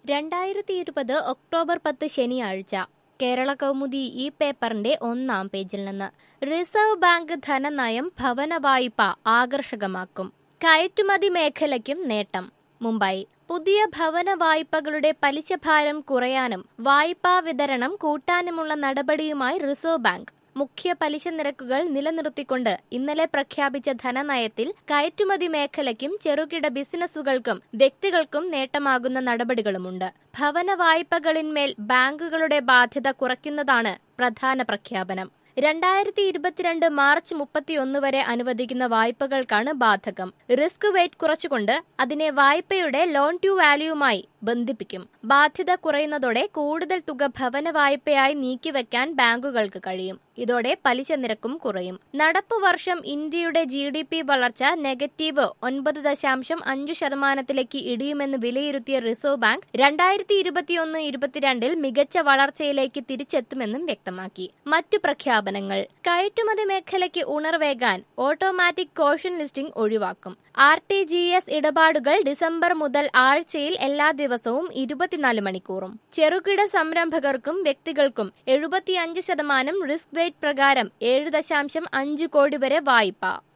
രണ്ടായിരത്തി ഇരുപത് ഒക്ടോബർ പത്ത് ശനിയാഴ്ച കേരള കൗമുദി ഈ പേപ്പറിന്റെ ഒന്നാം പേജിൽ നിന്ന് റിസർവ് ബാങ്ക് ധനനയം ഭവന വായ്പ ആകർഷകമാക്കും കയറ്റുമതി മേഖലയ്ക്കും നേട്ടം മുംബൈ പുതിയ ഭവന വായ്പകളുടെ പലിശഭാരം കുറയാനും വായ്പാ വിതരണം കൂട്ടാനുമുള്ള നടപടിയുമായി റിസർവ് ബാങ്ക് മുഖ്യ പലിശ നിരക്കുകൾ നിലനിർത്തിക്കൊണ്ട് ഇന്നലെ പ്രഖ്യാപിച്ച ധനനയത്തിൽ കയറ്റുമതി മേഖലയ്ക്കും ചെറുകിട ബിസിനസ്സുകൾക്കും വ്യക്തികൾക്കും നേട്ടമാകുന്ന നടപടികളുമുണ്ട് ഭവന വായ്പകളിന്മേൽ ബാങ്കുകളുടെ ബാധ്യത കുറയ്ക്കുന്നതാണ് പ്രധാന പ്രഖ്യാപനം രണ്ടായിരത്തി ഇരുപത്തിരണ്ട് മാർച്ച് മുപ്പത്തിയൊന്ന് വരെ അനുവദിക്കുന്ന വായ്പകൾക്കാണ് ബാധകം റിസ്ക് വെയിറ്റ് കുറച്ചുകൊണ്ട് അതിനെ വായ്പയുടെ ലോൺ ടു വാല്യൂമായി ബന്ധിപ്പിക്കും ബാധ്യത കുറയുന്നതോടെ കൂടുതൽ തുക ഭവന വായ്പയായി നീക്കിവെക്കാൻ ബാങ്കുകൾക്ക് കഴിയും ഇതോടെ പലിശ നിരക്കും കുറയും നടപ്പു വർഷം ഇന്ത്യയുടെ ജി ഡി പി വളർച്ച നെഗറ്റീവ് ഒൻപത് ദശാംശം അഞ്ചു ശതമാനത്തിലേക്ക് ഇടിയുമെന്ന് വിലയിരുത്തിയ റിസർവ് ബാങ്ക് രണ്ടായിരത്തി ഇരുപത്തിയൊന്ന് ഇരുപത്തിരണ്ടിൽ മികച്ച വളർച്ചയിലേക്ക് തിരിച്ചെത്തുമെന്നും വ്യക്തമാക്കി മറ്റു പ്രഖ്യാപനങ്ങൾ കയറ്റുമതി മേഖലയ്ക്ക് ഉണർവേകാൻ ഓട്ടോമാറ്റിക് കോഷൻ ലിസ്റ്റിംഗ് ഒഴിവാക്കും ആർ ടി ജി എസ് ഇടപാടുകൾ ഡിസംബർ മുതൽ ആഴ്ചയിൽ എല്ലാ ദിവസവും ഇരുപത്തിനാല് മണിക്കൂറും ചെറുകിട സംരംഭകർക്കും വ്യക്തികൾക്കും എഴുപത്തിയഞ്ച് ശതമാനം റിസ്ക് വെയ്റ്റ് പ്രകാരം ഏഴ് ദശാംശം അഞ്ച് കോടി വരെ വായ്പ